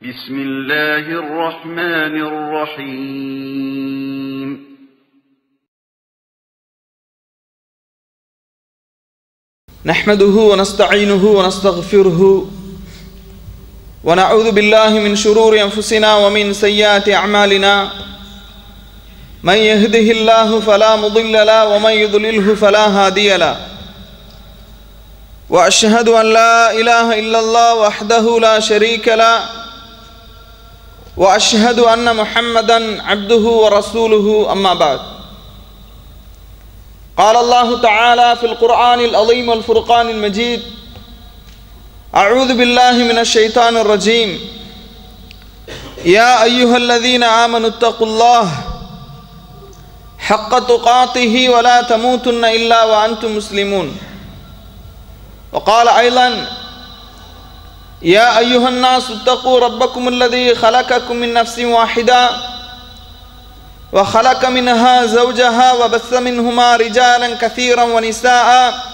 بسم الله الرحمن الرحيم نحمده ونستعينه ونستغفره ونعوذ بالله من شرور انفسنا ومن سيئات اعمالنا من يهده الله فلا مضل له ومن يضلله فلا هادي له واشهد ان لا اله الا الله وحده لا شريك له واشهد ان محمدا عبده ورسوله اما بعد قال الله تعالى في القرآن العظيم والفرقان المجيد أعوذ بالله من الشيطان الرجيم يا أيها الذين آمنوا اتقوا الله حق تقاته ولا تموتن إلا وأنتم مسلمون وقال أيضا يا أيها الناس اتقوا ربكم الذي خلقكم من نفس واحدة وخلق منها زوجها وبث منهما رجالا كثيرا ونساء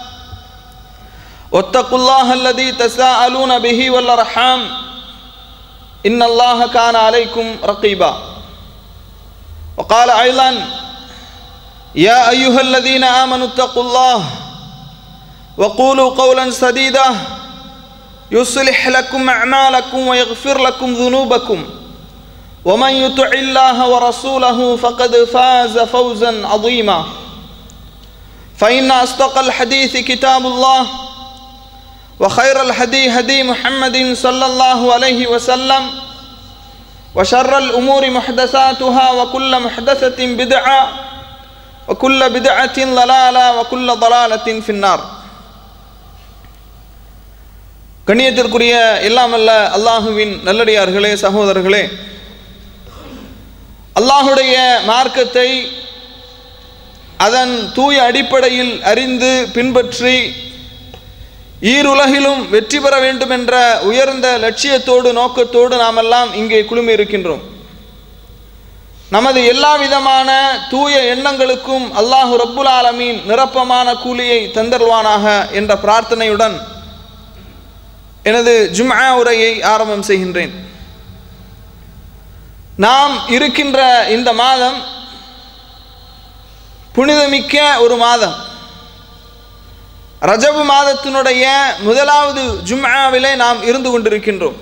واتقوا الله الذي تساءلون به والارحام ان الله كان عليكم رقيبا وقال ايضا يا ايها الذين امنوا اتقوا الله وقولوا قولا سديدا يصلح لكم اعمالكم ويغفر لكم ذنوبكم ومن يطع الله ورسوله فقد فاز فوزا عظيما فإن أصدق الحديث كتاب الله وخير الهدي هدي محمد صلى الله عليه وسلم وشر الأمور محدثاتها وكل محدثة بدعة وكل بدعة ضلالة وكل ضلالة في النار கண்ணியத்திற்குரிய எல்லாமல்ல அல்லாஹுவின் நல்லடியார்களே சகோதரர்களே அல்லாஹுடைய மார்க்கத்தை அதன் தூய அடிப்படையில் அறிந்து பின்பற்றி ஈருலகிலும் வெற்றி பெற வேண்டும் என்ற உயர்ந்த லட்சியத்தோடு நோக்கத்தோடு நாமெல்லாம் இங்கே குழுமி இருக்கின்றோம் நமது எல்லா விதமான தூய எண்ணங்களுக்கும் அல்லாஹு ரப்புல் ஆலமீன் நிரப்பமான கூலியை தந்தருவானாக என்ற பிரார்த்தனையுடன் எனது ஜும்ஆ உரையை ஆரம்பம் செய்கின்றேன் நாம் இருக்கின்ற இந்த மாதம் புனிதமிக்க ஒரு மாதம் ரஜபு மாதத்தினுடைய முதலாவது ஜும்ஆவிலே நாம் இருந்து கொண்டிருக்கின்றோம்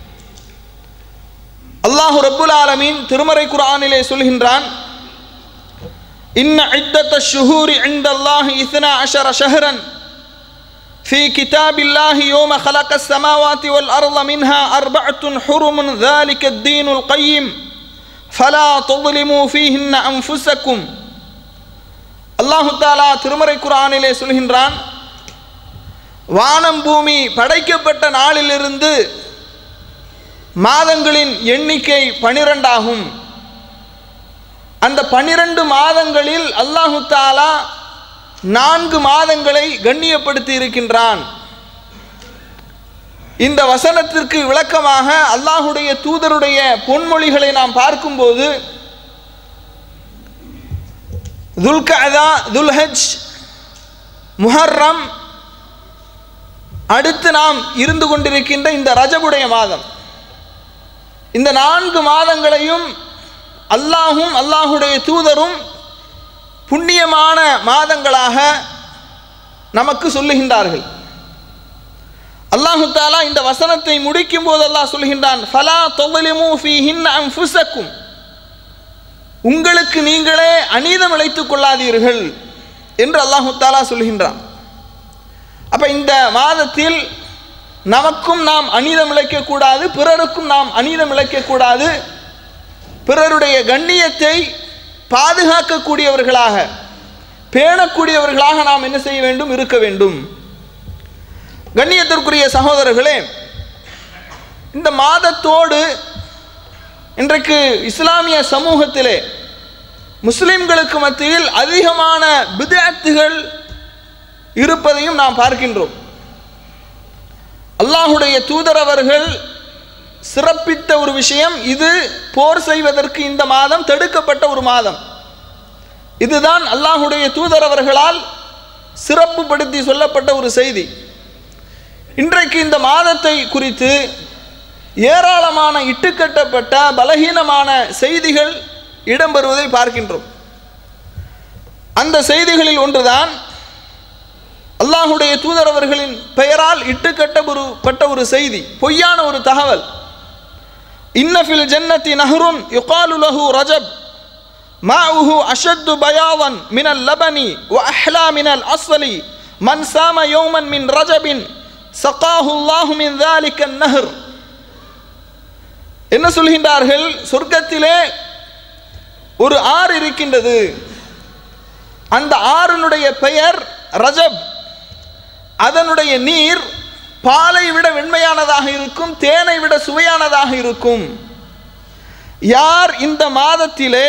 அல்லாஹு ரப்புல் ஆலமீன் திருமறை குர்ஆனிலே சொல்கின்றான் இன்ன இத்தத்த ஷுஹூரி عند الله اثنا عشر شهرا في كتاب الله يوم خلق السماوات والأرض منها أربعة حرم ذلك الدين القيم فلا تظلموا فيهن أنفسكم அல்லாஹு தாலா திருமறை குரானிலே சொல்கின்றான் வானம் பூமி படைக்கப்பட்ட நாளிலிருந்து மாதங்களின் எண்ணிக்கை பனிரெண்டாகும் அந்த பனிரெண்டு மாதங்களில் அல்லாஹு தாலா நான்கு மாதங்களை கண்ணியப்படுத்தி இருக்கின்றான் இந்த வசனத்திற்கு விளக்கமாக அல்லாஹுடைய தூதருடைய பொன்மொழிகளை நாம் பார்க்கும்போது துல்கதா துல்ஹஜ் முஹர்ரம் அடுத்து நாம் இருந்து கொண்டிருக்கின்ற இந்த ரஜபுடைய மாதம் இந்த நான்கு மாதங்களையும் அல்லாஹும் அல்லாஹுடைய தூதரும் புண்ணியமான மாதங்களாக நமக்கு சொல்லுகின்றார்கள் அல்லாஹு தாலா இந்த வசனத்தை முடிக்கும் போது அல்லாஹ் சொல்கின்றான் ஃபலா தொகலிமு ஃபீஹின் அன்ஃபுசக்கும் உங்களுக்கு நீங்களே அநீதம் இழைத்துக் கொள்ளாதீர்கள் என்று அல்லாஹு தாலா சொல்கின்றான் அப்ப இந்த மாதத்தில் நமக்கும் நாம் அநீதம் இழைக்கக்கூடாது பிறருக்கும் நாம் அநீதம் இழைக்கக்கூடாது பிறருடைய கண்ணியத்தை பாதுகாக்கக்கூடியவர்களாக பேணக்கூடியவர்களாக நாம் என்ன செய்ய வேண்டும் இருக்க வேண்டும் கண்ணியத்திற்குரிய சகோதரர்களே இந்த மாதத்தோடு இன்றைக்கு இஸ்லாமிய சமூகத்திலே முஸ்லிம்களுக்கு மத்தியில் அதிகமான பிதாத்துகள் இருப்பதையும் நாம் பார்க்கின்றோம் அல்லாஹுடைய தூதர் அவர்கள் சிறப்பித்த ஒரு விஷயம் இது போர் செய்வதற்கு இந்த மாதம் தடுக்கப்பட்ட ஒரு மாதம் இதுதான் அல்லாஹுடைய தூதர் அவர்களால் சிறப்புப்படுத்தி சொல்லப்பட்ட ஒரு செய்தி இன்றைக்கு இந்த மாதத்தை குறித்து ஏராளமான இட்டுக்கட்டப்பட்ட பலகீனமான செய்திகள் இடம்பெறுவதை பார்க்கின்றோம் அந்த செய்திகளில் ஒன்றுதான் அல்லாஹுடைய தூதர் அவர்களின் பெயரால் இட்டுக்கட்டப்பட்ட ஒரு செய்தி பொய்யான ஒரு தகவல் இன்னஃபில் ஜன்னத்தி நஹ்ருன் யுகாலு லஹு ரஜப் மாஉஹு அஷத்து பயாவன் மினல் லபனி வ அஹ்லா மினல் அஸ்வலி மன் சாம யோமன் மின் ரஜபின் சகாஹு அல்லாஹு மின் ذلك النهر என்ன சொல்கின்றார்கள் சொர்க்கத்திலே ஒரு ஆறு இருக்கின்றது அந்த ஆறினுடைய பெயர் ரஜப் அதனுடைய நீர் பாலை விட வெண்மையானதாக இருக்கும் தேனை விட சுவையானதாக இருக்கும் யார் இந்த மாதத்திலே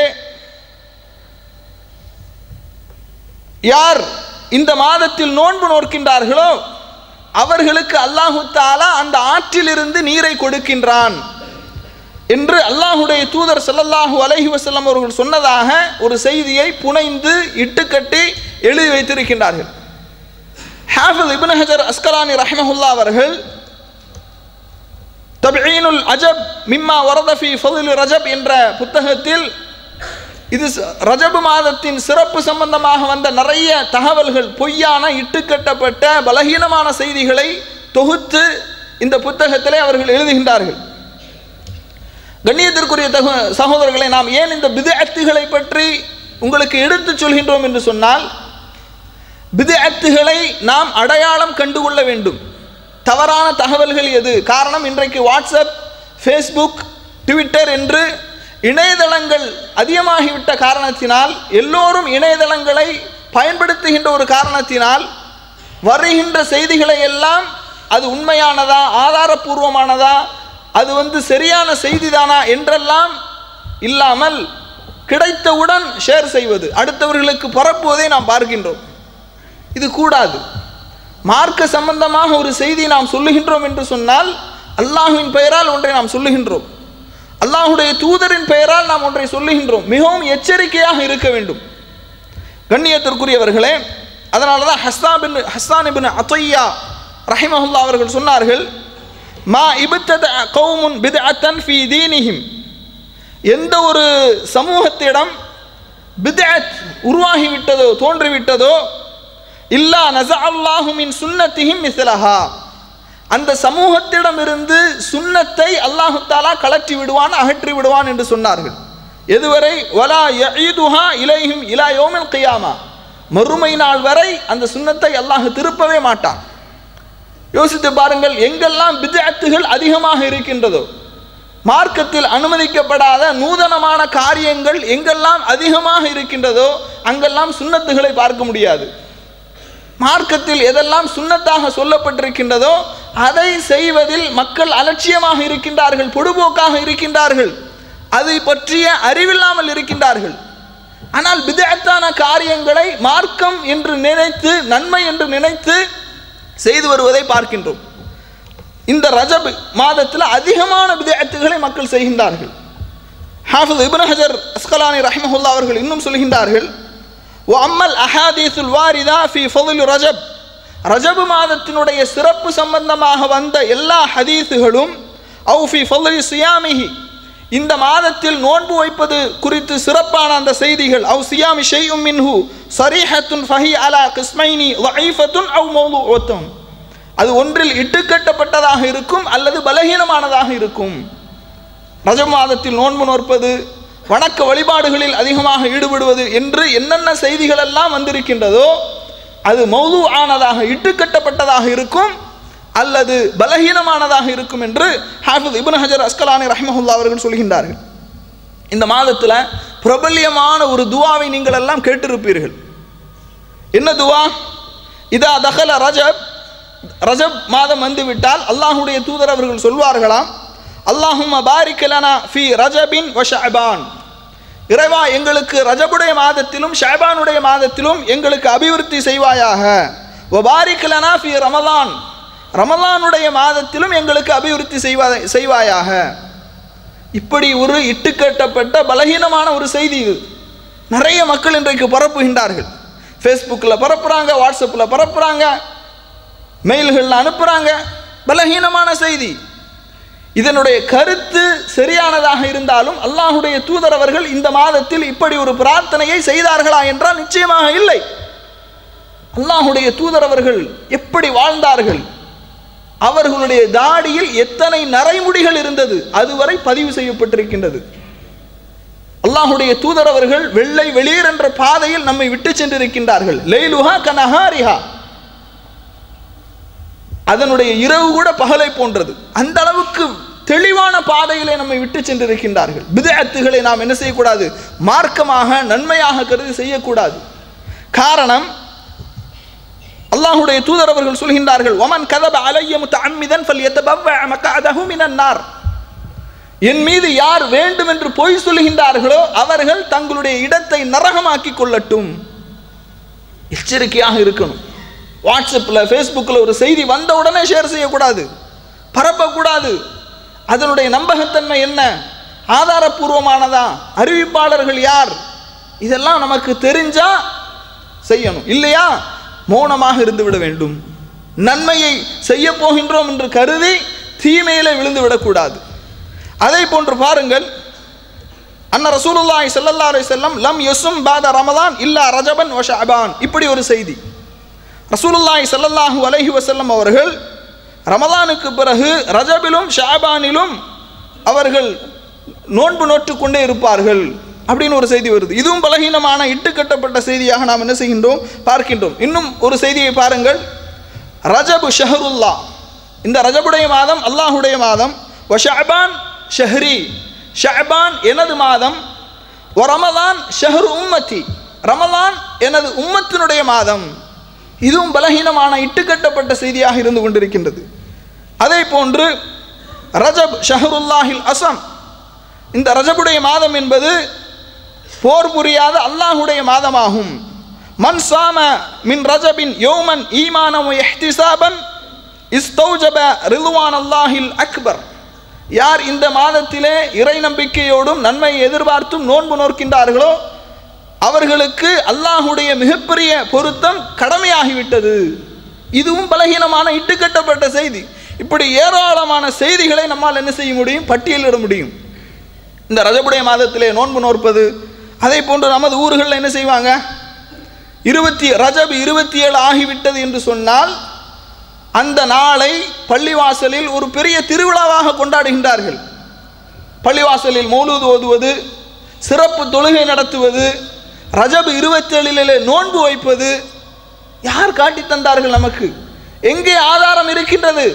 யார் இந்த மாதத்தில் நோன்பு நோக்கின்றார்களோ அவர்களுக்கு அல்லாஹு தாலா அந்த ஆற்றிலிருந்து நீரை கொடுக்கின்றான் என்று அல்லாஹுடைய தூதர் ஸல்லல்லாஹு அலைஹி வஸல்லம் அவர்கள் சொன்னதாக ஒரு செய்தியை புனைந்து இட்டுக்கட்டி எழுதி வைத்திருக்கின்றார்கள் ஹாஃபிஸ் இப்னு ஹஜர் அஸ்கலானி ரஹ்மஹுல்லா அவர்கள் தபிஈனுல் அஜப் மிம்மா வரத ஃபி ஃபதுல் ரஜப் என்ற புத்தகத்தில் இது ச- ரஜபு மாதத்தின் சிறப்பு சம்பந்தமாக வந்த நிறைய தகவல்கள் பொய்யான இட்டுக்கட்டப்பட்ட பலகீனமான செய்திகளை தொகுத்து இந்த புத்தகத்திலே அவர்கள் எழுதுகின்றார்கள் கண்ணியத்திற்குரிய தகு சகோதரர்களை நாம் ஏன் இந்த பிதஅத்துகளை பற்றி உங்களுக்கு எடுத்துச் சொல்கின்றோம் என்று சொன்னால் பிதஅத்துகளை நாம் அடையாளம் கண்டுகொள்ள வேண்டும் தவறான தகவல்கள் எது காரணம் இன்றைக்கு வாட்ஸ்அப் ஃபேஸ்புக் ட்விட்டர் என்று இணையதளங்கள் அதிகமாகிவிட்ட காரணத்தினால் எல்லோரும் இணையதளங்களை பயன்படுத்துகின்ற ஒரு காரணத்தினால் வருகின்ற செய்திகளை எல்லாம் அது உண்மையானதா ஆதாரபூர்வமானதா அது வந்து சரியான செய்திதானா என்றெல்லாம் இல்லாமல் கிடைத்தவுடன் ஷேர் செய்வது அடுத்தவர்களுக்கு பரப்புவதை நாம் பார்க்கின்றோம் இது கூடாது மார்க்க சம்பந்தமாக ஒரு செய்தி நாம் சொல்லுகின்றோம் என்று சொன்னால் அல்லாஹ்வின் பெயரால் ஒன்றை நாம் சொல்லுகின்றோம் அல்லாஹுடைய தூதரின் பெயரால் நாம் ஒன்றை சொல்லுகின்றோம் மிகவும் எச்சரிக்கையாக இருக்க வேண்டும் கண்ணியத்திற்குரியவர்களே அதனால தான் ஹஸ்ஸான் பின் ஹஸ்ஸான் பின் அத்தையா ரஹிமஹுல்லா அவர்கள் சொன்னார்கள் மா இபத்தத கௌமுன் பித்அத்தன் ஃபீ தீனிஹிம் எந்த ஒரு சமூகத்திடம் பித்அத் உருவாகிவிட்டதோ தோன்றிவிட்டதோ இல்லா நஸ அல்லாஹு மின் சுன்னத்திஹிம் மிஸ்லஹா அந்த சமூகத்திடமிருந்து சுன்னத்தை அல்லாஹு தாலா கலற்றி விடுவான் அகற்றி விடுவான் என்று சொன்னார்கள் எதுவரை வலா யஈதுஹா இலைஹிம் இலா யோமில் கியாமா மறுமை நாள் வரை அந்த சுன்னத்தை அல்லாஹ் திருப்பவே மாட்டான் யோசித்து பாருங்கள் எங்கெல்லாம் பிதஅத்துகள் அதிகமாக இருக்கின்றதோ மார்க்கத்தில் அனுமதிக்கப்படாத நூதனமான காரியங்கள் எங்கெல்லாம் அதிகமாக இருக்கின்றதோ அங்கெல்லாம் சுன்னத்துகளை பார்க்க முடியாது மார்க்கத்தில் எதெல்லாம் சுன்னத்தாக சொல்லப்பட்டிருக்கின்றதோ அதை செய்வதில் மக்கள் அலட்சியமாக இருக்கின்றார்கள் பொடுபோக்காக இருக்கின்றார்கள் அதை பற்றிய அறிவில்லாமல் இருக்கின்றார்கள் ஆனால் பிதஅத்தான காரியங்களை மார்க்கம் என்று நினைத்து நன்மை என்று நினைத்து செய்து வருவதை பார்க்கின்றோம் இந்த ரஜப் மாதத்தில் அதிகமான பிதஅத்துகளை மக்கள் செய்கின்றார்கள் ஹாஃபிஸ் இப்னு ஹஜர் அஸ்கலானி ரஹ்மஹுல்லா அவர்கள் இன்னும் சொல்கின்றார்கள் அம்மல் அஹாதீசுல் வாரிதா ஃபி ஃபதுல் ரஜப் ரஜபு மாதத்தினுடைய சிறப்பு சம்பந்தமாக வந்த எல்லா ஹதீஸுகளும் அவு ஃபி ஃபதுல் சியாமிஹி இந்த மாதத்தில் நோன்பு வைப்பது குறித்து சிறப்பான அந்த செய்திகள் அவு சியாமி ஷெய்யும் மின்ஹு சரீஹத்துன் ஃபஹி அலா கிஸ்மைனி வஐஃபத்துன் அவு மௌலு அது ஒன்றில் இட்டுக்கட்டப்பட்டதாக இருக்கும் அல்லது பலகீனமானதாக இருக்கும் ரஜ மாதத்தில் நோன்பு நோற்பது வணக்க வழிபாடுகளில் அதிகமாக ஈடுபடுவது என்று என்னென்ன செய்திகள் எல்லாம் வந்திருக்கின்றதோ அது மௌது ஆனதாக இட்டுக்கட்டப்பட்டதாக இருக்கும் அல்லது பலகீனமானதாக இருக்கும் என்று ஹாஃபிஸ் இப்னு ஹஜர் அஸ்கலானி ரஹ்மஹுல்லா அவர்கள் சொல்கின்றார்கள் இந்த மாதத்தில் பிரபல்யமான ஒரு துவாவை நீங்கள் எல்லாம் கேட்டிருப்பீர்கள் என்ன துவா இதா தகல ரஜப் ரஜப் மாதம் வந்துவிட்டால் அல்லாஹுடைய தூதர் அவர்கள் சொல்வார்களாம் அல்லாஹும்ம பாரிக்கலனா ஃபி ரஜபின் வ ஷஅபான் இறைவா எங்களுக்கு ரஜபுடைய மாதத்திலும் ஷாபானுடைய மாதத்திலும் எங்களுக்கு அபிவிருத்தி செய்வாயாக வ பாரிக்கலனா ஃபி ரமலான் ரமலானுடைய மாதத்திலும் எங்களுக்கு அபிவிருத்தி செய்வா செய்வாயாக இப்படி ஒரு இட்டுக்கட்டப்பட்ட பலகீனமான ஒரு செய்தி இது நிறைய மக்கள் இன்றைக்கு பரப்புகின்றார்கள் ஃபேஸ்புக்கில் பரப்புகிறாங்க வாட்ஸ்அப்பில் பரப்புகிறாங்க மெயில்களில் அனுப்புகிறாங்க பலகீனமான செய்தி இதனுடைய கருத்து சரியானதாக இருந்தாலும் அல்லாஹுடைய தூதர் அவர்கள் இந்த மாதத்தில் இப்படி ஒரு பிரார்த்தனையை செய்தார்களா என்றால் நிச்சயமாக இல்லை அல்லாஹுடைய தூதர் அவர்கள் எப்படி வாழ்ந்தார்கள் அவர்களுடைய தாடியில் எத்தனை நரைமுடிகள் இருந்தது அதுவரை பதிவு செய்யப்பட்டிருக்கின்றது அல்லாஹுடைய தூதர் அவர்கள் வெள்ளை வெளியர் என்ற பாதையில் நம்மை விட்டு சென்றிருக்கின்றார்கள் லைலுஹா கனஹாரிஹா அதனுடைய இரவு கூட பகலை போன்றது அந்த அளவுக்கு தெளிவான பாதையிலே நம்மை விட்டு சென்றிருக்கின்றார்கள் பிதஅத்துகளை நாம் என்ன செய்யக்கூடாது மார்க்கமாக நன்மையாக கருதி செய்யக்கூடாது காரணம் அல்லாஹுடைய தூதர் அவர்கள் சொல்கின்றார்கள் ஒமன் கதப அலைய முத்தஅம்மிதன் ஃபல்யத்தபவ்வ மக்அதஹு மினன் நார் என் மீது யார் வேண்டும் என்று பொய் சொல்லுகின்றார்களோ அவர்கள் தங்களுடைய இடத்தை நரகமாக்கி கொள்ளட்டும் எச்சரிக்கையாக இருக்கணும் வாட்ஸ்அப்பில் ஃபேஸ்புக்கில் ஒரு செய்தி வந்த உடனே ஷேர் செய்யக்கூடாது பரப்பக்கூடாது அதனுடைய நம்பகத்தன்மை என்ன ஆதாரபூர்வமானதா அறிவிப்பாளர்கள் யார் இதெல்லாம் நமக்கு தெரிஞ்சா செய்யணும் இல்லையா மௌனமாக இருந்து விட வேண்டும் நன்மையை செய்ய போகின்றோம் என்று கருதி தீமையிலே விழுந்து விடக்கூடாது அதை போன்று பாருங்கள் அன்ன ரசூலுல்லாஹி ஸல்லல்லாஹு அலைஹி வஸல்லம் லம் யசும் பாத ரமதான் இல்லா ரஜபன் வ ஷஅபான் இப்படி ஒரு செய்தி ரசூலுல்லாஹி ஸல்லல்லாஹு அலைஹி வஸல்லம் அவர்கள் ரமதானுக்கு பிறகு ரஜபிலும் ஷாபானிலும் அவர்கள் நோன்பு நோட்டுக் கொண்டே இருப்பார்கள் அப்படின்னு ஒரு செய்தி வருது இதுவும் பலகீனமான இட்டுக்கட்டப்பட்ட செய்தியாக நாம் என்ன செய்கின்றோம் பார்க்கின்றோம் இன்னும் ஒரு செய்தியை பாருங்கள் ரஜபு ஷஹருல்லா இந்த ரஜபுடைய மாதம் அல்லாஹுடைய மாதம் வ ஷஅபான் ஷஹ்ரி ஷஅபான் எனது மாதம் வ ரமலான் ஷஹ்ரு உம்மத்தி ரமலான் எனது உம்மத்தினுடைய மாதம் இதுவும் பலகீனமான இட்டுக்கட்டப்பட்ட செய்தியாக இருந்து கொண்டிருக்கின்றது அதே போன்று ரஜப் ஷஹருல்லாஹில் அசம் இந்த ரஜபுடைய மாதம் என்பது போர் புரியாத அல்லாஹுடைய மாதமாகும் மன் சாம மின் ரஜபின் யோமன் ஈமானம் எஹ்திசாபன் இஸ்தௌஜப ரிதுவான் அல்லாஹில் அக்பர் யார் இந்த மாதத்திலே இறை நம்பிக்கையோடும் நன்மை எதிர்பார்த்தும் நோன்பு நோக்கின்றார்களோ அவர்களுக்கு அல்லாஹுடைய மிகப்பெரிய பொருத்தம் கடமையாகிவிட்டது இதுவும் பலகீனமான இட்டுக்கட்டப்பட்ட செய்தி இப்படி ஏராளமான செய்திகளை நம்மால் என்ன செய்ய முடியும் பட்டியலிட முடியும் இந்த ரஜபுடைய மாதத்திலே நோன்பு நோற்பது அதே போன்று நமது ஊர்களில் என்ன செய்வாங்க இருபத்தி ரஜப் இருபத்தி ஏழு ஆகிவிட்டது என்று சொன்னால் அந்த நாளை பள்ளிவாசலில் ஒரு பெரிய திருவிழாவாக கொண்டாடுகின்றார்கள் பள்ளிவாசலில் மௌலூது ஓதுவது சிறப்பு தொழுகை நடத்துவது ரஜப் இருபத்தேழிலே நோன்பு வைப்பது யார் காட்டி தந்தார்கள் நமக்கு எங்கே ஆதாரம் இருக்கின்றது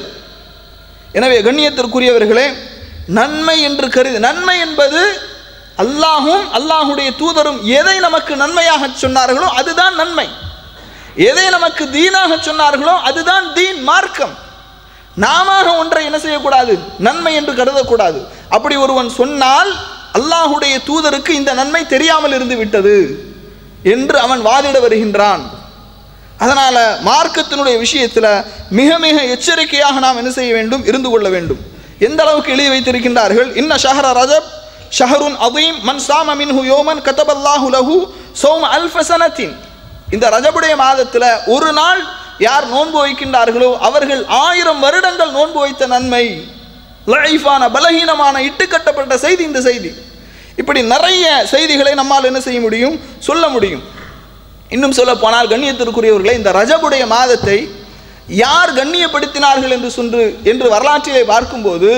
எனவே கண்ணியத்திற்குரியவர்களே நன்மை என்று கருது நன்மை என்பது அல்லாஹும் அல்லாஹுடைய தூதரும் எதை நமக்கு நன்மையாக சொன்னார்களோ அதுதான் நன்மை எதை நமக்கு தீனாக சொன்னார்களோ அதுதான் தீன் மார்க்கம் நாம ஒன்றை என்ன செய்யக்கூடாது நன்மை என்று கருதக்கூடாது அப்படி ஒருவன் சொன்னால் அல்லாஹுடைய தூதருக்கு இந்த நன்மை தெரியாமல் இருந்து விட்டது என்று அவன் வாதிட வருகின்றான் அதனால மார்க்கத்தினுடைய விஷயத்தில் மிக மிக எச்சரிக்கையாக நாம் என்ன செய்ய வேண்டும் இருந்து கொள்ள வேண்டும் எந்த அளவுக்கு எழுதி வைத்திருக்கின்றார்கள் இன்ன ஷஹர ரஜப் ஷஹருன் அதீம் மன் சாம மின்ஹு யோமன் கதபல்லாஹு லஹு சௌம அல்ஃபசனத்தின் இந்த ரஜபுடைய மாதத்தில் ஒரு நாள் யார் நோன்பு வைக்கின்றார்களோ அவர்கள் ஆயிரம் வருடங்கள் நோன்பு வைத்த நன்மை லைஃபான பலகீனமான இட்டுக்கட்டப்பட்ட செய்தி இந்த செய்தி இப்படி நிறைய செய்திகளை நம்மால் என்ன செய்ய முடியும் சொல்ல முடியும் இன்னும் சொல்ல போனால் கண்ணியத்திற்குரியவர்களே இந்த ரஜபுடைய மாதத்தை யார் கண்ணியப்படுத்தினார்கள் என்று சொன்று என்று வரலாற்றிலே பார்க்கும்போது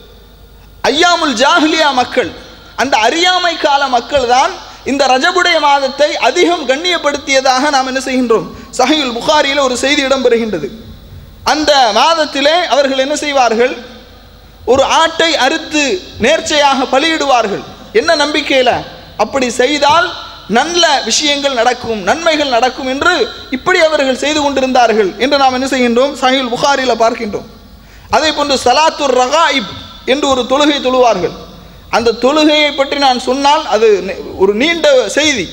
ஐயாமுல் ஜாஹிலியா மக்கள் அந்த அறியாமை கால மக்கள் தான் இந்த ரஜபுடைய மாதத்தை அதிகம் கண்ணியப்படுத்தியதாக நாம் என்ன செய்கின்றோம் சஹியுல் புகாரியில் ஒரு செய்தி இடம்பெறுகின்றது அந்த மாதத்திலே அவர்கள் என்ன செய்வார்கள் ஒரு ஆட்டை அறுத்து நேர்ச்சையாக பலியிடுவார்கள் என்ன நம்பிக்கையில் அப்படி செய்தால் நல்ல விஷயங்கள் நடக்கும் நன்மைகள் நடக்கும் என்று இப்படி அவர்கள் செய்து கொண்டிருந்தார்கள் என்று நாம் என்ன செய்கின்றோம் சஹில் புகாரியில் பார்க்கின்றோம் அதே போன்று சலாத்துர் ரகாயிப் என்று ஒரு தொழுகை தொழுவார்கள் அந்த தொழுகையை பற்றி நான் சொன்னால் அது நெ- ஒரு நீண்ட செய்தி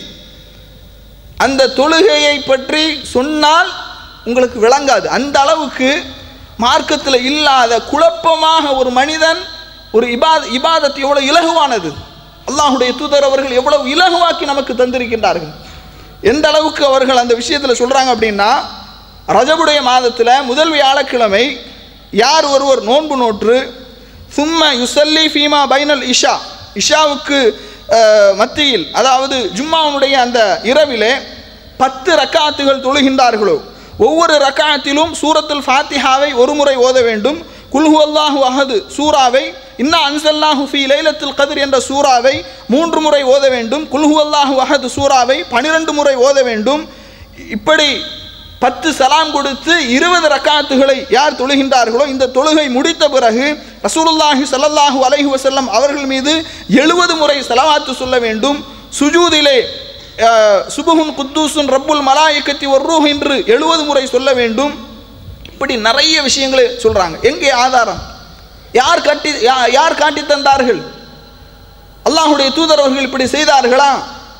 அந்த தொழுகையை பற்றி சொன்னால் உங்களுக்கு விளங்காது அந்த அளவுக்கு மார்க்கத்தில் இல்லாத குழப்பமாக ஒரு மனிதன் ஒரு இபாத் இபாதத் எவ்வளவு இலகுவானது அல்லாஹுடைய தூதர் அவர்கள் எவ்வளவு இலகுவாக்கி நமக்கு தந்திருக்கின்றார்கள் எந்த அளவுக்கு அவர்கள் அந்த விஷயத்தில் சொல்கிறாங்க அப்படின்னா ரஜபுடைய மாதத்தில் முதல் வியாழக்கிழமை யார் ஒருவர் நோன்பு நோற்று சும்ம யுசல்லி ஃபீமா பைனல் இஷா இஷாவுக்கு அஹ், மத்தியில் அதாவது ஜும்மாவுடைய அந்த இரவிலே பத்து ரக்காத்துகள் தொழுகின்றார்களோ ஒவ்வொரு ரக்காத்திலும் சூரத்துல் ஃபாத்திஹாவை ஒரு முறை ஓத வேண்டும் குல்ஹு அல்லாஹு அஹது சூராவை இன்னா அன்சல்லாஹு ஃபி லைலத்துல் கதிர் என்ற சூராவை மூன்று முறை ஓத வேண்டும் குல்ஹு அல்லாஹு அஹது சூராவை பனிரெண்டு முறை ஓத வேண்டும் இப்படி பத்து சலாம் கொடுத்து இருபது ரக்காத்துகளை யார் தொழுகின்றார்களோ இந்த தொழுகை முடித்த பிறகு ரசூலுல்லாஹி ஸல்லல்லாஹு அலைஹி வஸல்லம் அவர்கள் மீது எழுபது முறை சலவாத்து சொல்ல வேண்டும் சுஜூதிலே அஹ், சுபுகுன் குத்தூசுன் ரப்புல் மலாயிக்கத்தி ஒர்ரூஹ் என்று எழுபது முறை சொல்ல வேண்டும் இப்படி நிறைய விஷயங்களை சொல்றாங்க எங்கே ஆதாரம் யார் கட்டி யா- யார் காட்டி தந்தார்கள் அல்லாஹுடைய தூதர் அவர்கள் இப்படி செய்தார்களா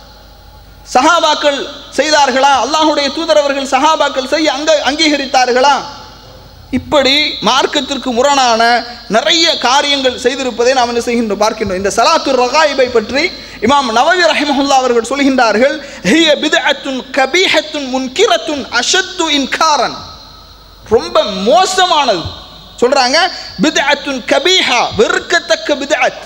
சஹாபாக்கள் செய்தார்களா அல்லாஹுடைய தூதர் அவர்கள் சஹாபாக்கள் செய்ய அங்க அங்கீகரித்தார்களா இப்படி மார்க்கத்திற்கு முரணான நிறைய காரியங்கள் செய்திருப்பதை நாம் என்ன செய்கின்றோம் பார்க்கின்றோம் இந்த சலாத்து ரகாயிபை பற்றி இமாம் நவவி ரஹிமஹுல்லா அவர்கள் சொல்கின்றார்கள் ஹிய பித்அத்துன் கபீஹத்துன் முன்கிரத்துன் அஷத்து இன்காரன் ரொம்ப மோசமானது சொல்றாங்க பித்அத்துன் கபீஹா வெறுக்கத்தக்க பித்அத்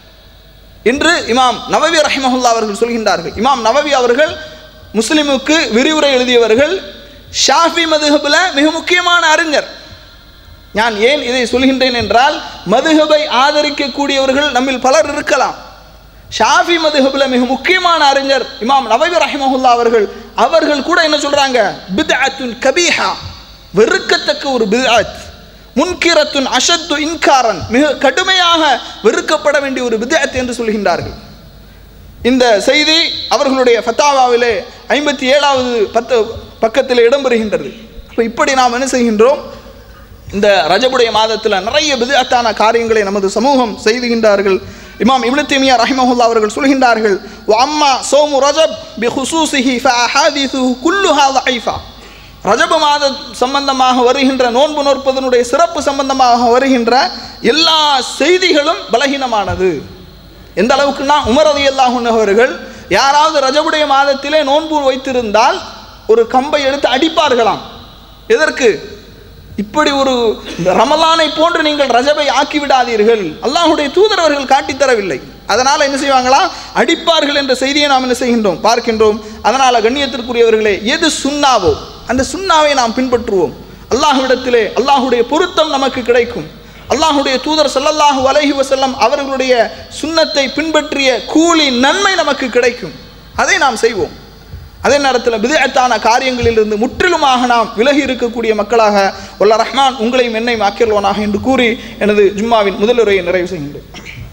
என்று இமாம் நவவி ரஹிமஹுல்லா அவர்கள் சொல்கின்றார்கள் இமாம் நவவி அவர்கள் முஸ்லிமுக்கு விரிவுரை எழுதியவர்கள் ஷாஃபி மதுஹபில் மிக முக்கியமான அறிஞர் நான் ஏன் இதை சொல்கின்றேன் என்றால் மதுஹபை ஆதரிக்கக்கூடியவர்கள் நம்மில் பலர் இருக்கலாம் ஷாஃபி மதுஹபில் மிக முக்கியமான அறிஞர் இமாம் நவவி ரஹிமஹுல்லா அவர்கள் அவர்கள் கூட என்ன சொல்றாங்க பித்அத்துன் கபீஹா வெறுக்கத்தக்க ஒரு பித்அத் முன்கிரத்துன் அஷத்து இன்காரன் மிக கடுமையாக வெறுக்கப்பட வேண்டிய ஒரு பித்அத் என்று சொல்கின்றார்கள் இந்த செய்தி அவர்களுடைய ஃபத்தாவாவிலே ஐம்பத்தி ஏழாவது பத்து பக்கத்தில் இடம்பெறுகின்றது அப்போ இப்படி நாம் என்ன செய்கின்றோம் இந்த ரஜபுடைய மாதத்தில் நிறைய பிதத்தான காரியங்களை நமது சமூகம் செய்துகின்றார்கள் இமாம் இப்னு தீமியா ரஹிமஹுல்லா அவர்கள் சொல்கின்றார்கள் அம்மா சோமு ரஜப் பி ஹுசூசிஹி ஃபஅஹாதிசுஹு குல்லுஹா ضعيفة ரஜப மாத சம்பந்தமாக வருகின்ற நோன்பு நோற்பதனுடைய சிறப்பு சம்பந்தமாக வருகின்ற எல்லா செய்திகளும் பலகீனமானது எந்த அளவுக்குன்னா உமர் அலி அவர்கள் யாராவது ரஜபுடைய மாதத்திலே நோன்பு வைத்திருந்தால் ஒரு கம்பை எடுத்து அடிப்பார்களாம் எதற்கு இப்படி ஒரு ரமலானை போன்று நீங்கள் ரஜபை ஆக்கி விடாதீர்கள் அல்லாஹுடைய தூதரவர்கள் காட்டித் தரவில்லை அதனால் என்ன செய்வாங்களா அடிப்பார்கள் என்ற செய்தியை நாம் என்ன செய்கின்றோம் பார்க்கின்றோம் அதனால் கண்ணியத்திற்குரியவர்களே எது சுண்ணாவோ அந்த சுண்ணாவை நாம் பின்பற்றுவோம் அல்லாஹ்விடத்திலே அல்லாஹுடைய பொருத்தம் நமக்கு கிடைக்கும் அல்லாஹுடைய தூதர் ஸல்லல்லாஹு அலைஹி வஸல்லம் அவர்களுடைய சுன்னத்தை பின்பற்றிய கூலி நன்மை நமக்கு கிடைக்கும் அதை நாம் செய்வோம் அதே நேரத்தில் பிதஅத்தான காரியங்களிலிருந்து முற்றிலுமாக நாம் விலகி இருக்கக்கூடிய மக்களாக வல்ல ரஹ்மான் உங்களையும் என்னையும் ஆக்கியல்வானாக என்று கூறி எனது ஜும்மாவின் முதலுரையை நிறைவு செய்கின்றேன்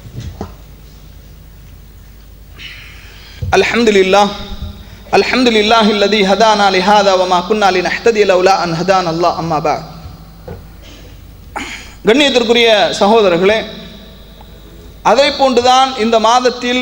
அல்ஹம்துலில்லாஹ் அல்ஹம்துலில்லாஹ் இல்லதி ஹதானா லிஹாதா வமா குன்னா லினஹ்ததி லௌலா அன் ஹதான அல்லாஹ் அம்மா பஅத் கண்ணியத்திற்குரிய சகோதரர்களே அதை போன்றுதான் இந்த மாதத்தில்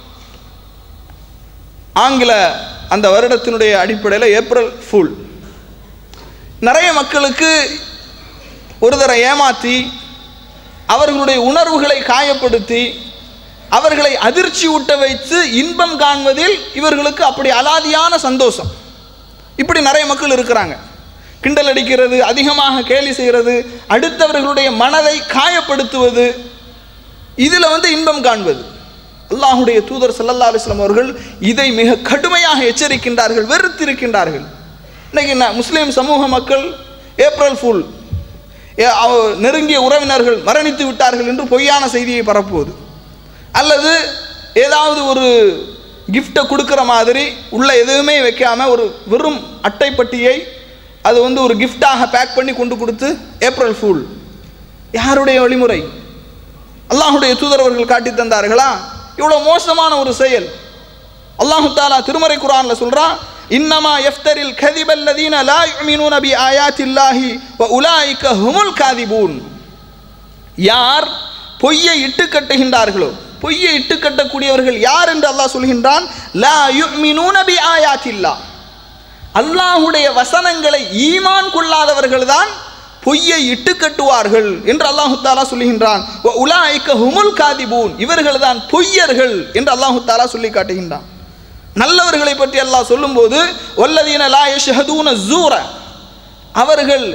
ஆங்கில அந்த வருடத்தினுடைய அடிப்படையில் ஏப்ரல் ஃபுல் நிறைய மக்களுக்கு ஒரு தர ஏமாற்றி அவர்களுடைய உணர்வுகளை காயப்படுத்தி அவர்களை அதிர்ச்சி ஊட்ட வைத்து இன்பம் காண்பதில் இவர்களுக்கு அப்படி அலாதியான சந்தோஷம் இப்படி நிறைய மக்கள் இருக்கிறாங்க கிண்டல் அடிக்கிறது அதிகமாக கேலி செய்கிறது அடுத்தவர்களுடைய மனதை காயப்படுத்துவது இதில் வந்து இன்பம் காண்பது அல்லாஹுடைய தூதர் ஸல்லல்லாஹு அலைஹி வஸல்லம் அவர்கள் இதை மிக கடுமையாக எச்சரிக்கின்றார்கள் வெறுத்திருக்கின்றார்கள் இன்னைக்கு என்ன முஸ்லீம் சமூக மக்கள் ஏப்ரல் ஃபுல் ஏ- அவ- நெருங்கிய உறவினர்கள் மரணித்து விட்டார்கள் என்று பொய்யான செய்தியை பரப்புவது அல்லது ஏதாவது ஒரு கிஃப்டை கொடுக்குற மாதிரி உள்ள எதுவுமே வைக்காம ஒரு வெறும் அட்டைப்பட்டியை அது வந்து ஒரு கிஃப்டாக பேக் பண்ணி கொண்டு கொடுத்து ஏப்ரல் ஃபூல் யாருடைய வழிமுறை அல்லாஹுடைய தூதரவர்கள் காட்டி தந்தார்களா இவ்வளோ மோசமான ஒரு செயல் அல்லாஹு தாலா திருமறை குரான்ல சொல்றான் இன்னமா எஃப்தரில் கதிபல்லதீன லா யுமினூன பி ஆயாத்தில்லாஹி வ உலாயிக ஹுமுல் காதிபூன் யார் பொய்யை இட்டு கட்டுகின்றார்களோ பொய்யை இட்டு கட்டக்கூடியவர்கள் யார் என்று அல்லாஹ் சொல்கின்றான் லா யுமினூன பி ஆயாத்தில்லா அல்லாஹுடைய வசனங்களை ஈமான் கொள்ளாதவர்கள் தான் பொய்யை இட்டு கட்டுவார்கள் என்று அல்லாஹு தாலா சொல்லுகின்றான் "வ உலாயிக்க ஹுமுல் காதிபூன் இவர்கள் தான் பொய்யர்கள் என்று அல்லாஹு தாலா சொல்லி காட்டுகின்றான் நல்லவர்களை பற்றி அல்லாஹ் சொல்லும்போது வல்லதீன லா யஷ்ஹதூன ஜூர அவர்கள்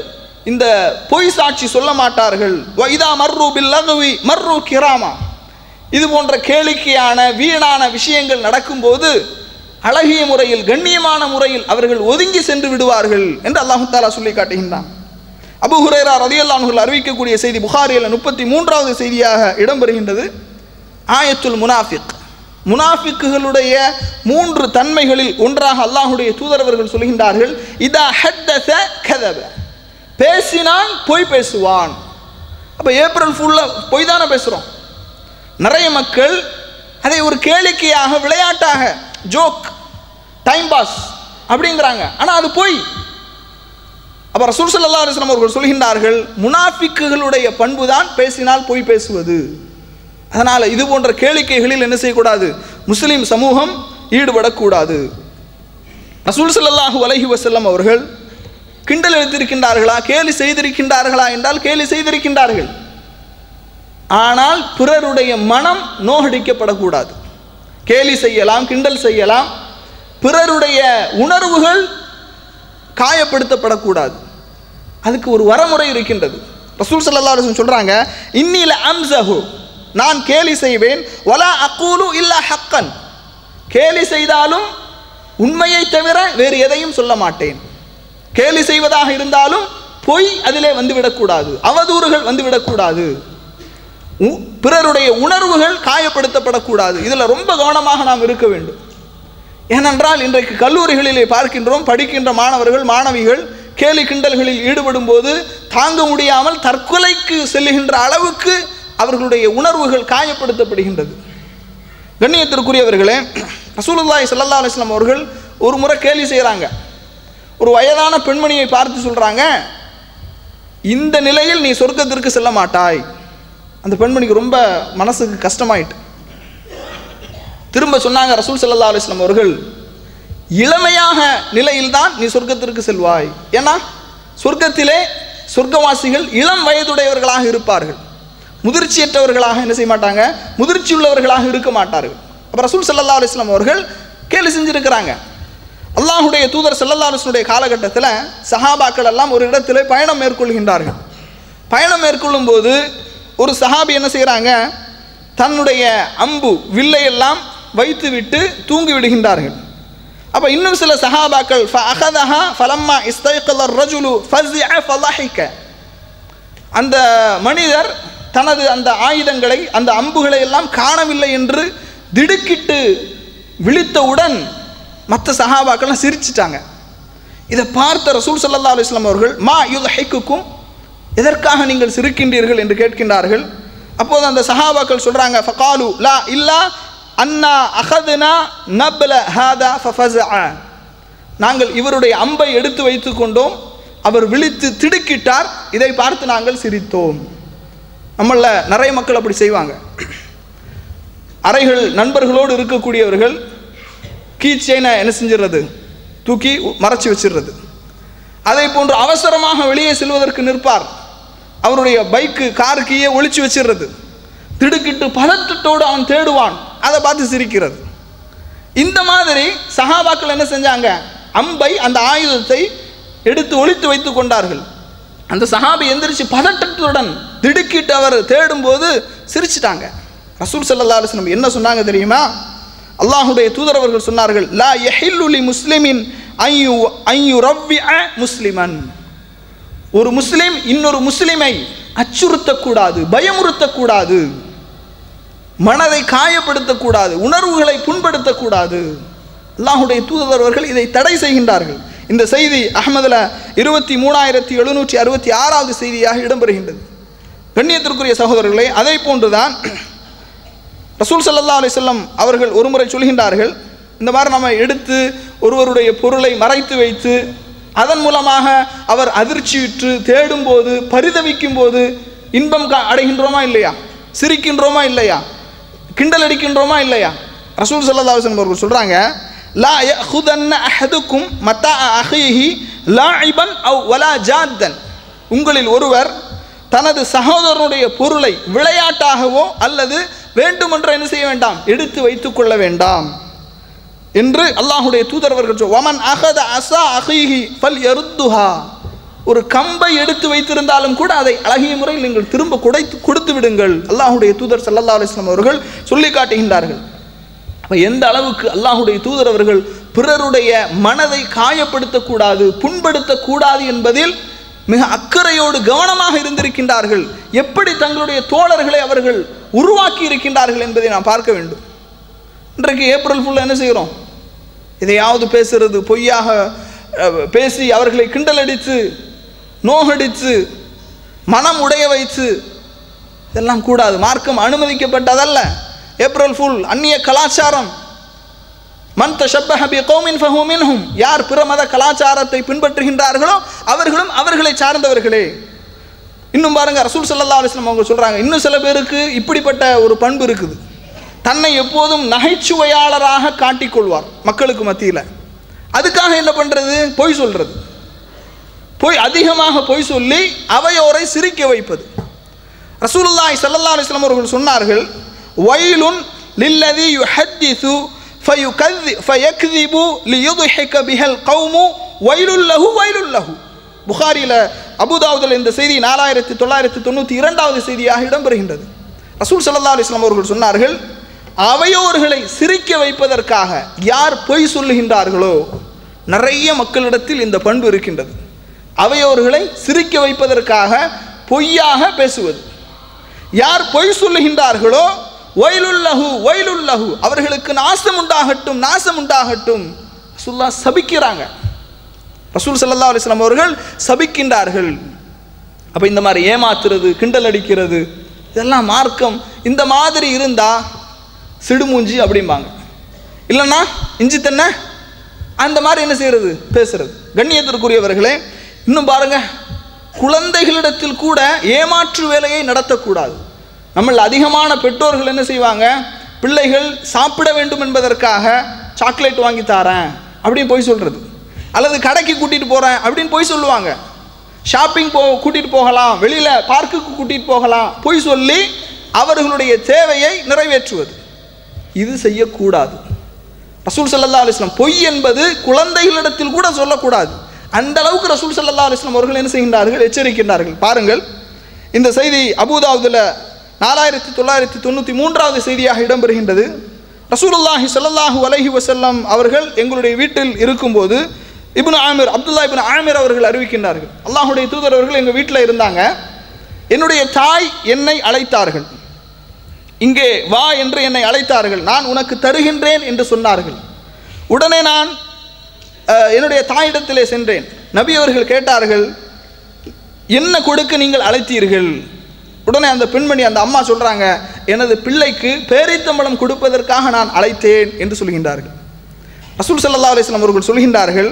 இந்த பொய் சாட்சி சொல்ல மாட்டார்கள் வைதா மர்ரு பில் லகுவி மர்ரு கிராமா இது போன்ற கேளிக்கையான வீணான விஷயங்கள் நடக்கும்போது அழகிய முறையில் கண்ணியமான முறையில் அவர்கள் ஒதுங்கி சென்று விடுவார்கள் என்று அல்லாஹு தாலா சொல்லி காட்டுகின்றான் அபு ஹுரேரா ரதியல்லான்கள் அறிவிக்கக்கூடிய செய்தி புகாரியில் முப்பத்தி மூன்றாவது செய்தியாக இடம்பெறுகின்றது ஆயத்துல் முனாஃபிக் முனாஃபிக்குகளுடைய மூன்று தன்மைகளில் ஒன்றாக அல்லாஹுடைய தூதரவர்கள் சொல்கின்றார்கள் இதா ஹத்தஸ கதப பேசினால் பொய் பேசுவான் அப்போ ஏப்ரல் ஃபுல்லாக பொய் தானே பேசுகிறோம் நிறைய மக்கள் அதை ஒரு கேளிக்கையாக விளையாட்டாக ஜோக் டைம் பாஸ் அப்படிங்கிறாங்க ஆனால் அது பொய் அப்போ ரசூல் சல்லா அலுவலம் அவர்கள் சொல்கின்றார்கள் முனாஃபிக்குகளுடைய பண்பு தான் பேசினால் பொய் பேசுவது அதனால் இது போன்ற கேளிக்கைகளில் என்ன செய்யக்கூடாது முஸ்லீம் சமூகம் ஈடுபடக்கூடாது ரசூல் ஸல்லல்லாஹு அலைஹி வஸல்லம் அவர்கள் கிண்டல் எடுத்திருக்கின்றார்களா கேலி செய்திருக்கின்றார்களா என்றால் கேலி செய்திருக்கின்றார்கள் ஆனால் பிறருடைய மனம் நோகடிக்கப்படக்கூடாது கேலி செய்யலாம் கிண்டல் செய்யலாம் பிறருடைய உணர்வுகள் காயப்படுத்தப்படக்கூடாது அதுக்கு ஒரு வரமுறை இருக்கின்றது ரசூல் ஸல்லல்லாஹு அலைஹி வஸல்லம் சொல்றாங்க இன்னில அம்சஹு நான் கேலி செய்வேன் வலா அக்கூலு இல்லா ஹக்கன் கேலி செய்தாலும் உண்மையை தவிர வேறு எதையும் சொல்ல மாட்டேன் கேலி செய்வதாக இருந்தாலும் பொய் அதிலே வந்துவிடக்கூடாது அவதூறுகள் வந்துவிடக்கூடாது உ- பிறருடைய உணர்வுகள் காயப்படுத்தப்படக்கூடாது இதில் ரொம்ப கவனமாக நாம் இருக்க வேண்டும் ஏனென்றால் இன்றைக்கு கல்லூரிகளிலே பார்க்கின்றோம் படிக்கின்ற மாணவர்கள் மாணவிகள் கேலி கிண்டல்களில் ஈடுபடும் போது தாங்க முடியாமல் தற்கொலைக்கு செல்லுகின்ற அளவுக்கு அவர்களுடைய உணர்வுகள் காயப்படுத்தப்படுகின்றது கண்ணியத்திற்குரியவர்களே ரசூலுல்லாஹி ஸல்லல்லாஹு அலைஹி வஸல்லம் அவர்கள் ஒரு முறை கேலி செய்கிறாங்க ஒரு வயதான பெண்மணியை பார்த்து சொல்கிறாங்க இந்த நிலையில் நீ சொர்க்கத்திற்கு செல்ல மாட்டாய் அந்த பெண்மணிக்கு ரொம்ப மனசுக்கு கஷ்டமாயிட்டு திரும்ப சொன்னாங்க ரசூல் ஸல்லல்லாஹு அலைஹி வஸல்லம் அவர்கள் இளமையாக நிலையில்தான் நீ சொர்க்கத்திற்கு செல்வாய் ஏன்னா சொர்க்கத்திலே சொர்க்கவாசிகள் இளம் வயதுடையவர்களாக இருப்பார்கள் முதிர்ச்சியற்றவர்களாக என்ன செய்ய மாட்டாங்க முதிர்ச்சி உள்ளவர்களாக இருக்க மாட்டார்கள் அப்போ ரசூல் ஸல்லல்லாஹு அலைஹி வஸல்லம் அவர்கள் கேலி செஞ்சிருக்கிறாங்க அல்லாஹுடைய தூதர் ஸல்லல்லாஹு அலைஹி வஸல்லுடைய காலகட்டத்தில் சஹாபாக்கள் எல்லாம் ஒரு இடத்திலே பயணம் மேற்கொள்கின்றார்கள் பயணம் மேற்கொள்ளும் போது ஒரு சஹாபி என்ன செய்கிறாங்க தன்னுடைய அம்பு வில்லை எல்லாம் வைத்துவிட்டு தூங்கி விடுகின்றார்கள் அப்போ இன்னும் சில சஹாபாக்கள் ஃபஅகதஹா ஃபலம்மா இஸ்தைக்கல ரஜுலு ஃபஸிஅ ஃபலஹிக அந்த மனிதர் தனது அந்த ஆயுதங்களை அந்த அம்புகளை எல்லாம் காணவில்லை என்று திடுக்கிட்டு விழித்தவுடன் மற்ற சஹாபாக்கள்லாம் சிரிச்சிட்டாங்க இதை பார்த்த ரசூல் ஸல்லல்லாஹு அலைஹி வஸல்லம் அவர்கள் மா யுல்ஹிக்குக்கும் எதற்காக நீங்கள் சிரிக்கின்றீர்கள் என்று கேட்கின்றார்கள் அப்போது அந்த சஹாபாக்கள் சொல்றாங்க ஃபகாலு லா இல்லா அன்னா அகதுனா நப்ல ஹாதா ஃபஃபஸஅ நாங்கள் இவருடைய அம்பை எடுத்து வைத்துக் கொண்டோம் அவர் விழித்து திடுக்கிட்டார் இதை பார்த்து நாங்கள் சிரித்தோம் நம்மள நிறைய மக்கள் அப்படி செய்வாங்க அறைகள் நண்பர்களோடு இருக்கக்கூடியவர்கள் கீ செயினை என்ன செஞ்சிடுறது தூக்கி மறைச்சி வச்சிடுறது அதை போன்று அவசரமாக வெளியே செல்வதற்கு நிற்பார் அவருடைய பைக்கு கார் கீயை ஒளிச்சு வச்சிடுறது திடுக்கிட்டு பதட்டத்தோடு அவன் தேடுவான் அதை பார்த்து சிரிக்கிறது இந்த மாதிரி சஹாபாக்கள் என்ன செஞ்சாங்க அம்பை அந்த ஆயுதத்தை எடுத்து ஒளித்து வைத்து கொண்டார்கள் அந்த சஹாபி எந்திரிச்சு பதட்டத்துடன் திடுக்கிட்டு அவர் தேடும்போது சிரிச்சிட்டாங்க ரசூல் ஸல்லல்லாஹு அலைஹி வஸல்லம் என்ன சொன்னாங்க தெரியுமா அல்லாஹுடைய தூதரவர்கள் சொன்னார்கள் லா யஹில்லு லி முஸ்லிமின் ஐயு ஐயு ரவ்விஅ முஸ்லிமன் ஒரு முஸ்லிம் இன்னொரு முஸ்லிமை அச்சுறுத்தக்கூடாது பயமுறுத்தக்கூடாது மனதை காயப்படுத்தக்கூடாது உணர்வுகளை புண்படுத்தக்கூடாது அல்லாஹுடைய தூதரவர்கள் இதை தடை செய்கின்றார்கள் இந்த செய்தி அகமதுல இருபத்தி மூணாயிரத்தி எழுநூற்றி அறுபத்தி ஆறாவது செய்தியாக இடம்பெறுகின்றது கண்ணியத்திற்குரிய சகோதரர்களே அதை போன்றுதான் ரசூல் ஸல்லல்லாஹு அலைஹி வஸல்லம் அவர்கள் ஒருமுறை சொல்கின்றார்கள் இந்த மாதிரி நம்ம எடுத்து ஒருவருடைய பொருளை மறைத்து வைத்து அதன் மூலமாக அவர் அதிர்ச்சியுற்று தேடும்போது பரிதவிக்கும் போது இன்பம் கா- அடைகின்றோமா இல்லையா சிரிக்கின்றோமா இல்லையா கிண்டல் அடிக்கின்றோமா இல்லையா ரசூல் ஸல்லல்லாஹு அலைஹி வஸல்லம் அவர்கள் சொல்றாங்க லா யஹுதன்ன அஹதுக்கும் மத்தா அஹீஹி லாஇபன் அவ் வலா ஜாத்தன் உங்களில் ஒருவர் தனது சகோதரனுடைய பொருளை விளையாட்டாகவோ அல்லது வேண்டுமென்று என்ன செய்ய வேண்டாம் எடுத்து வைத்துக் கொள்ள வேண்டாம் என்று அல்லாஹுடைய தூதரவர்கள் சொல் வமன் அகத அசா அஹீஹி ஃபல் யருத்துஹா ஒரு கம்பை எடுத்து வைத்திருந்தாலும் கூட அதை அழகிய முறையில் நீங்கள் திரும்ப குடைத்து கொடுத்து விடுங்கள் அல்லாஹுடைய தூதர் சல்லல்லா அலிஸ்லாம் அவர்கள் சொல்லி காட்டுகின்றார்கள் அப்ப எந்த அளவுக்கு அல்லாஹுடைய தூதர் அவர்கள் பிறருடைய மனதை காயப்படுத்தக்கூடாது புண்படுத்தக்கூடாது என்பதில் மிக அக்கறையோடு கவனமாக இருந்திருக்கின்றார்கள் எப்படி தங்களுடைய தோழர்களை அவர்கள் உருவாக்கி இருக்கின்றார்கள் என்பதை நாம் பார்க்க வேண்டும் இன்றைக்கு ஏப்ரல் ஃபுல்லாக என்ன செய்கிறோம் எதையாவது பேசுறது பொய்யாக அஹ், பேசி அவர்களை கிண்டலடித்து நோகடித்து மனம் உடைய வைத்து இதெல்லாம் கூடாது மார்க்கம் அனுமதிக்கப்பட்டதல்ல ஏப்ரல் ஃபுல் அந்நிய கலாச்சாரம் மன் தஷப்பஹ பி கௌமின் ஃபஹு மின்ஹும் யார் பிற மத கலாச்சாரத்தை பின்பற்றுகின்றார்களோ அவர்களும் அவர்களை சார்ந்தவர்களே இன்னும் பாருங்க ரசூல் ஸல்லல்லாஹு அலைஹி வஸல்லம் அவங்க சொல்றாங்க இன்னும் சில பேருக்கு இப்படிப்பட்ட ஒரு பண்பு இருக்குது தன்னை எப்போதும் நகைச்சுவையாளராக காட்டிக்கொள்வார் மக்களுக்கு மத்தியில் அதுக்காக என்ன பண்றது பொய் சொல்றது பொய் அதிகமாக பொய் சொல்லி அவையோரை சிரிக்க வைப்பது ரசூலுல்லாஹி ஸல்லல்லாஹு அலைஹி வஸல்லம் அவர்கள் சொன்னார்கள் வைலுன் லில்லதி யுஹத்திசு ஃபயுகذி ஃபயக்ذிபு லியுضحك பிஹல் கௌமு வைலுல் லஹு வைலுல் லஹு புகாரியில் அபுதாவுதில் இந்த செய்தி நாலாயிரத்தி தொள்ளாயிரத்தி தொண்ணூற்றி இரண்டாவது செய்தியாக இடம்பெறுகின்றது ரசூல் ஸல்லல்லாஹு அலைஹி வஸல்லம் அவர்கள் சொன்னார்கள் அவையோர்களை சிரிக்க வைப்பதற்காக யார் பொய் சொல்லுகின்றார்களோ நிறைய மக்களிடத்தில் இந்த பண்பு இருக்கின்றது அவையோர்களை சிரிக்க வைப்பதற்காக பொய்யாக பேசுவது யார் பொய் சொல்லுகின்றார்களோ ஒயிலுல்லஹு ஒயிலுல்லஹு அவர்களுக்கு நாசம் உண்டாகட்டும் நாசம் உண்டாகட்டும் ரசூல்லா சபிக்கிறாங்க ரசூல் ஸல்லல்லாஹு அலைஹி வஸல்லம் அவர்கள் சபிக்கின்றார்கள் அப்போ இந்த மாதிரி ஏமாத்துறது கிண்டல் அடிக்கிறது இதெல்லாம் மார்க்கம் இந்த மாதிரி இருந்தா சிடுமூஞ்சி அப்படிம்பாங்க இல்லைன்னா இஞ்சி தென்னை அந்த மாதிரி என்ன செய்யறது பேசுறது கண்ணியத்திற்குரியவர்களே இன்னும் பாருங்க குழந்தைகளிடத்தில் கூட ஏமாற்று வேலையை நடத்தக்கூடாது நம்மள அதிகமான பெற்றோர்கள் என்ன செய்வாங்க பிள்ளைகள் சாப்பிட வேண்டும் என்பதற்காக சாக்லேட் வாங்கி தாரேன் அப்படின்னு போய் சொல்றது அல்லது கடைக்கு கூட்டிட்டு போறேன் அப்படின்னு போய் சொல்லுவாங்க ஷாப்பிங் போ கூட்டிட்டு போகலாம் வெளியில பார்க்குக்கு கூட்டிட்டு போகலாம் போய் சொல்லி அவர்களுடைய தேவையை நிறைவேற்றுவது இது செய்யக்கூடாது ரசூல் சல்லா அலிஸ்லாம் பொய் என்பது குழந்தைகளிடத்தில் கூட சொல்லக்கூடாது அந்த அளவுக்கு ரசூல் சல்லா அலிஸ்லாம் அவர்கள் என்ன செய்கின்றார்கள் எச்சரிக்கின்றார்கள் பாருங்கள் இந்த செய்தி அபுதாவுதுல நாலாயிரத்தி தொள்ளாயிரத்தி தொண்ணூற்றி மூன்றாவது செய்தியாக இடம்பெறுகின்றது ரசூலுல்லாஹி ஸல்லல்லாஹு அலைஹி வஸல்லம் அவர்கள் எங்களுடைய வீட்டில் இருக்கும்போது இப்னு ஆமிர் அப்துல்லா இப்னு ஆமிர் அவர்கள் அறிவிக்கின்றார்கள் அல்லாஹுடைய தூதர் அவர்கள் எங்கள் வீட்டில் இருந்தாங்க என்னுடைய தாய் என்னை அழைத்தார்கள் இங்கே வா என்று என்னை அழைத்தார்கள் நான் உனக்கு தருகின்றேன் என்று சொன்னார்கள் உடனே நான் அஹ், என்னுடைய தாயிடத்திலே சென்றேன் நபி அவர்கள் கேட்டார்கள் என்ன கொடுக்க நீங்கள் அழைத்தீர்கள் உடனே அந்த பெண்மணி அந்த அம்மா சொல்றாங்க எனது பிள்ளைக்கு பேரித்தம்பளம் கொடுப்பதற்காக நான் அழைத்தேன் என்று சொல்கின்றார்கள் ரசூல் ஸல்லல்லாஹு அலைஹி வஸல்லம் அவர்கள் சொல்கின்றார்கள்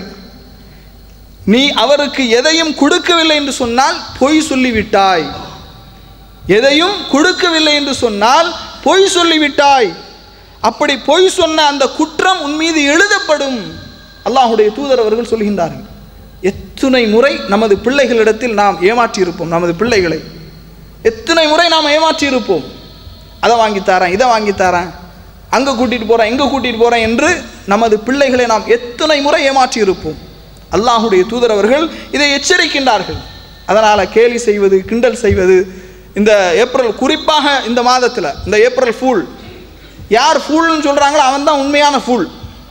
நீ அவருக்கு எதையும் கொடுக்கவில்லை என்று சொன்னால் பொய் சொல்லிவிட்டாய் எதையும் கொடுக்கவில்லை என்று சொன்னால் பொய் சொல்லிவிட்டாய் அப்படி பொய் சொன்ன அந்த குற்றம் உன் மீது எழுதப்படும் அல்லாஹுடைய தூதர் அவர்கள் சொல்கின்றார்கள் எத்தனை முறை நமது பிள்ளைகளிடத்தில் நாம் ஏமாற்றியிருப்போம் நமது பிள்ளைகளை எத்தனை முறை நாம் ஏமாற்றியிருப்போம் அதை வாங்கி தரேன் இதை வாங்கி தரேன் அங்கே கூட்டிகிட்டு போகிறேன் எங்கே கூட்டிகிட்டு போகிறேன் என்று நமது பிள்ளைகளை நாம் எத்தனை முறை ஏமாற்றியிருப்போம் அல்லாஹுடைய தூதர் அவர்கள் இதை எச்சரிக்கின்றார்கள் அதனால் கேலி செய்வது கிண்டல் செய்வது இந்த ஏப்ரல் குறிப்பாக இந்த மாதத்தில் இந்த ஏப்ரல் ஃபூல் யார் ஃபூல்னு சொல்கிறாங்களோ அவன் தான் உண்மையான ஃபூல்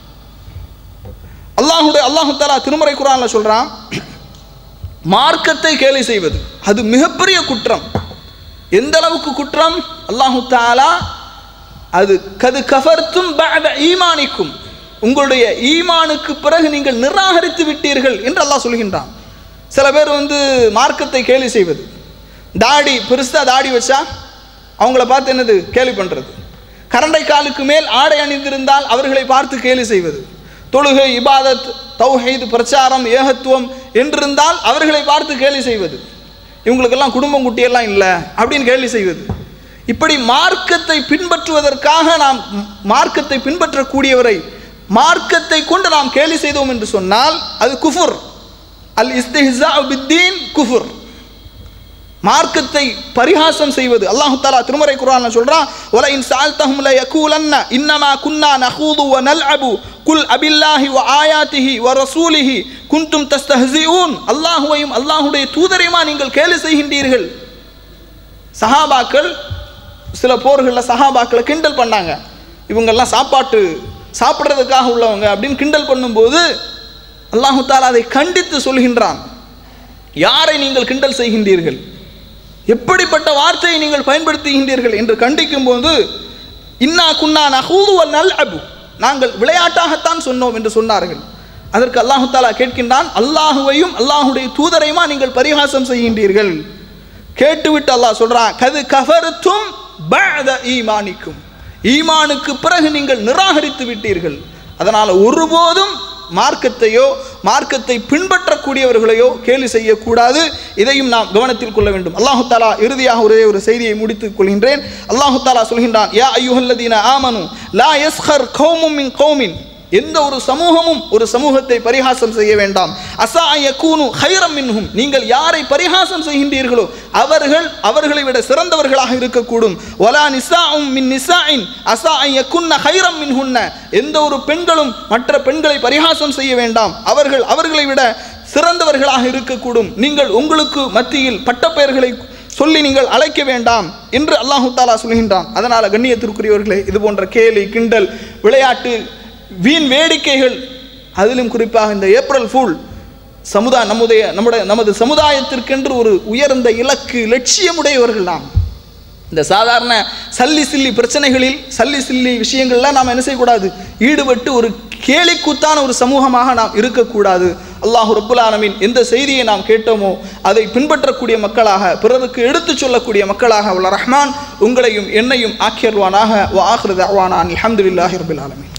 அல்லாஹுடைய அல்லாஹு தாலா திருமறை குரான்ல சொல்றான் மார்க்கத்தை கேலி செய்வது அது மிகப்பெரிய குற்றம் எந்த அளவுக்கு குற்றம் அல்லாஹு தாலா அது கது கஃபர்த்தும் பஅத ஈமானிக்கும் உங்களுடைய ஈமானுக்கு பிறகு நீங்கள் நிராகரித்து விட்டீர்கள் என்று அல்லாஹ் சொல்கின்றான் சில பேர் வந்து மார்க்கத்தை கேலி செய்வது தாடி பெருசா தாடி வச்சா அவங்கள பார்த்து என்னது கேலி பண்றது கரண்டை காலுக்கு மேல் ஆடை அணிந்திருந்தால் அவர்களை பார்த்து கேலி செய்வது தொழுகை இபாதத் தௌஹீத் பிரச்சாரம் ஏகத்துவம் என்றிருந்தால் அவர்களை பார்த்து கேலி செய்வது இவங்களுக்கெல்லாம் குடும்பம் குட்டியெல்லாம் இல்லை அப்படின்னு கேலி செய்வது இப்படி மார்க்கத்தை பின்பற்றுவதற்காக நாம் மார்க்கத்தை பின்பற்றக்கூடியவரை மார்க்கத்தை கொண்டு நாம் கேலி செய்தோம் என்று சொன்னால் அது குஃபுர் அல் இஸ்திஹ்ஸா பித்தீன் குஃபுர் மார்க்கத்தை பரிகாசம் செய்வது அல்லாஹு தாலா திருமறை குர்ஆன்ல சொல்றான் வல இன் சால்தஹும் ல யகூலன்ன இன்னமா குன்னா நஹூது வ நல்அபு குல் அபில்லாஹி வ ஆயாத்திஹி வ ரசூலிஹி குன்தும் தஸ்தஹ்சிஊன் அல்லாஹ்வையும் அல்லாஹ்வுடைய தூதரையுமா நீங்கள் கேலி செய்கின்றீர்கள் சஹாபாக்கள் சில போர்களில் சஹாபாக்களை கிண்டல் பண்ணாங்க இவங்கெல்லாம் சாப்பாட்டு சாப்பிட்றதுக்காக உள்ளவங்க அப்படின்னு கிண்டல் பண்ணும்போது அல்லாஹு தாலா அதை கண்டித்து சொல்கின்றான் யாரை நீங்கள் கிண்டல் செய்கின்றீர்கள் எப்படிப்பட்ட வார்த்தையை நீங்கள் பயன்படுத்துகின்றீர்கள் என்று கண்டிக்கும் போது இன்னா குன்னா நகூதுவல் நல் அபு நாங்கள் விளையாட்டாகத்தான் சொன்னோம் என்று சொன்னார்கள் அதற்கு அல்லாஹு தாலா கேட்கின்றான் அல்லாஹுவையும் அல்லாஹுடைய தூதரையுமா நீங்கள் பரிகாசம் செய்கின்றீர்கள் கேட்டுவிட்டு அல்லாஹ் சொல்றான் கது கஃபருத்தும் பஅத ஈமானிக்கும் ஈமானுக்கு பிறகு நீங்கள் நிராகரித்து விட்டீர்கள் அதனால் ஒருபோதும் மார்க்கத்தையோ மார்க்கத்தை பின்பற்றக்கூடியவர்களையோ கேலி செய்யக்கூடாது இதையும் நாம் கவனத்தில் கொள்ள வேண்டும் அல்லாஹு தாலா இறுதியாக ஒரே ஒரு செய்தியை முடித்துக் கொள்கின்றேன் அல்லாஹு தாலா சொல்கின்றான் யா ஐயுஹல்லதீன ஆமனு லா யஸ்ஹர் கௌமும் மின் கௌமின் எந்த ஒரு சமூகமும் ஒரு சமூகத்தை பரிகாசம் செய்ய வேண்டாம் அசா யகூனு ஹைரம் மின்ஹும் நீங்கள் யாரை பரிகாசம் செய்கின்றீர்களோ அவர்கள் அவர்களை விட சிறந்தவர்களாக இருக்கக்கூடும் வலா நிசாஉம் மின் நிசாஇன் அசா யகுன்ன ஹைரம் மின்ஹுன்ன எந்த ஒரு பெண்களும் மற்ற பெண்களை பரிகாசம் செய்ய வேண்டாம் அவர்கள் அவர்களை விட சிறந்தவர்களாக இருக்கக்கூடும் நீங்கள் உங்களுக்கு மத்தியில் பட்டப்பெயர்களை சொல்லி நீங்கள் அழைக்க வேண்டாம் என்று அல்லாஹு தாலா சொல்கின்றான் அதனால் கண்ணியத்திற்குரியவர்களே இது போன்ற கேலி கிண்டல் விளையாட்டு வீண் வேடிக்கைகள் அதிலும் குறிப்பாக இந்த ஏப்ரல் ஃபூல் சமுதாய நம்முடைய நம்முடைய நமது சமுதாயத்திற்கென்று ஒரு உயர்ந்த இலக்கு லட்சியமுடையவர்கள் நாம் இந்த சாதாரண சல்லி சில்லி பிரச்சனைகளில் சல்லி சில்லி விஷயங்கள்லாம் நாம் என்ன செய்யக்கூடாது ஈடுபட்டு ஒரு கேலிக்கூத்தான ஒரு சமூகமாக நாம் இருக்கக்கூடாது அல்லாஹு ரப்புல் ஆலமீன் எந்த செய்தியை நாம் கேட்டோமோ அதை பின்பற்றக்கூடிய மக்களாக பிறருக்கு எடுத்துச் சொல்லக்கூடிய மக்களாக உள்ள ரஹ்மான் உங்களையும் என்னையும் ஆக்கியர்வானாக வ ஆஹிரு தஅவானா அல்ஹம்துலில்லாஹி ரபில் ஆலமீன்